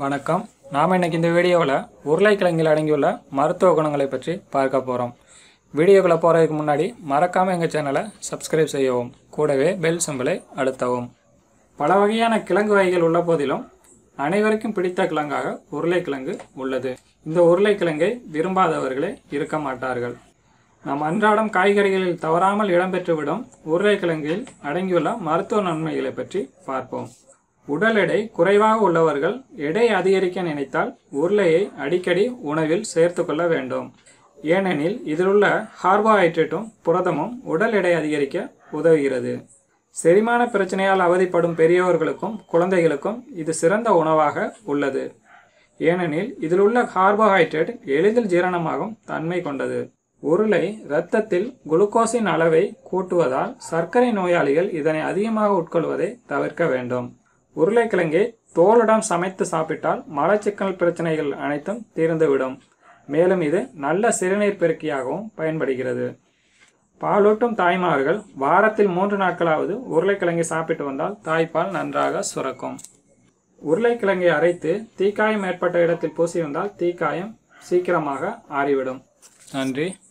வணக்கம் நாம் இன்னைக்கு இந்த வீடியோவில் உருளைக்கிழங்கில் அடங்கியுள்ள மருத்துவ குணங்களை பற்றி பார்க்க போகிறோம் வீடியோக்குள்ளே போகிறதுக்கு முன்னாடி மறக்காமல் எங்கள் சேனலை சப்ஸ்கிரைப் செய்யவும் கூடவே பெல் சிம்பிளை அழுத்தவும் பல வகையான கிழங்கு வகைகள் உள்ள போதிலும் அனைவருக்கும் பிடித்த கிழங்காக உருளைக்கிழங்கு உள்ளது இந்த உருளைக்கிழங்கை விரும்பாதவர்களே இருக்க மாட்டார்கள் நம் அன்றாடம் காய்கறிகளில் தவறாமல் இடம்பெற்றுவிடும் உருளைக்கிழங்கில் அடங்கியுள்ள மருத்துவ நன்மைகளை பற்றி பார்ப்போம் உடல் எடை குறைவாக உள்ளவர்கள் எடை அதிகரிக்க நினைத்தால் உருளையை அடிக்கடி உணவில் சேர்த்து கொள்ள வேண்டும் ஏனெனில் இதிலுள்ள கார்போஹைட்ரேட்டும் புரதமும் உடல் எடை அதிகரிக்க உதவுகிறது செரிமான பிரச்சனையால் அவதிப்படும் பெரியவர்களுக்கும் குழந்தைகளுக்கும் இது சிறந்த உணவாக உள்ளது ஏனெனில் இதில் உள்ள கார்போஹைட்ரேட் எளிதில் ஜீரணமாகும் தன்மை கொண்டது உருளை இரத்தத்தில் குளுக்கோஸின் அளவை கூட்டுவதால் சர்க்கரை நோயாளிகள் இதனை அதிகமாக உட்கொள்வதை தவிர்க்க வேண்டும் உருளைக்கிழங்கை தோலுடன் சமைத்து சாப்பிட்டால் மலச்சிக்கல் பிரச்சனைகள் அனைத்தும் தீர்ந்துவிடும் மேலும் இது நல்ல சிறுநீர் பெருக்கியாகவும் பயன்படுகிறது பாலூட்டும் தாய்மார்கள் வாரத்தில் மூன்று நாட்களாவது உருளைக்கிழங்கை சாப்பிட்டு வந்தால் தாய்ப்பால் நன்றாக சுரக்கும் உருளைக்கிழங்கை அரைத்து தீக்காயம் ஏற்பட்ட இடத்தில் பூசி வந்தால் தீக்காயம் சீக்கிரமாக ஆறிவிடும் நன்றி